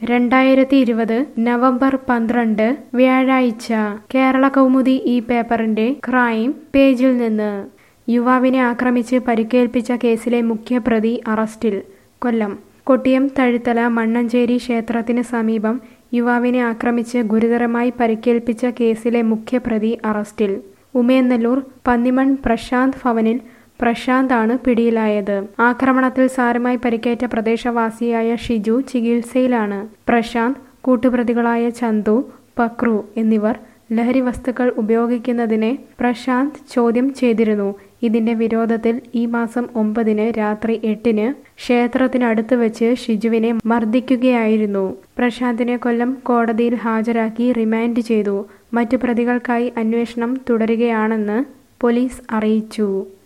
രണ്ടായിരത്തി ഇരുപത് നവംബർ പന്ത്രണ്ട് വ്യാഴാഴ്ച കേരള കൗമുദി ഈ പേപ്പറിന്റെ ക്രൈം പേജിൽ നിന്ന് യുവാവിനെ ആക്രമിച്ച് പരിക്കേൽപ്പിച്ച കേസിലെ മുഖ്യപ്രതി അറസ്റ്റിൽ കൊല്ലം കൊട്ടിയം തഴുത്തല മണ്ണഞ്ചേരി ക്ഷേത്രത്തിന് സമീപം യുവാവിനെ ആക്രമിച്ച് ഗുരുതരമായി പരിക്കേൽപ്പിച്ച കേസിലെ മുഖ്യപ്രതി അറസ്റ്റിൽ ഉമയന്നല്ലൂർ പന്നിമൺ പ്രശാന്ത് ഭവനിൽ പ്രശാന്താണ് പിടിയിലായത് ആക്രമണത്തിൽ സാരമായി പരിക്കേറ്റ പ്രദേശവാസിയായ ഷിജു ചികിത്സയിലാണ് പ്രശാന്ത് കൂട്ടുപ്രതികളായ ചന്തു പക്രു എന്നിവർ ലഹരി വസ്തുക്കൾ ഉപയോഗിക്കുന്നതിനെ പ്രശാന്ത് ചോദ്യം ചെയ്തിരുന്നു ഇതിന്റെ വിരോധത്തിൽ ഈ മാസം ഒമ്പതിന് രാത്രി എട്ടിന് ക്ഷേത്രത്തിനടുത്ത് വെച്ച് ഷിജുവിനെ മർദ്ദിക്കുകയായിരുന്നു പ്രശാന്തിനെ കൊല്ലം കോടതിയിൽ ഹാജരാക്കി റിമാൻഡ് ചെയ്തു മറ്റു പ്രതികൾക്കായി അന്വേഷണം തുടരുകയാണെന്ന് പോലീസ് അറിയിച്ചു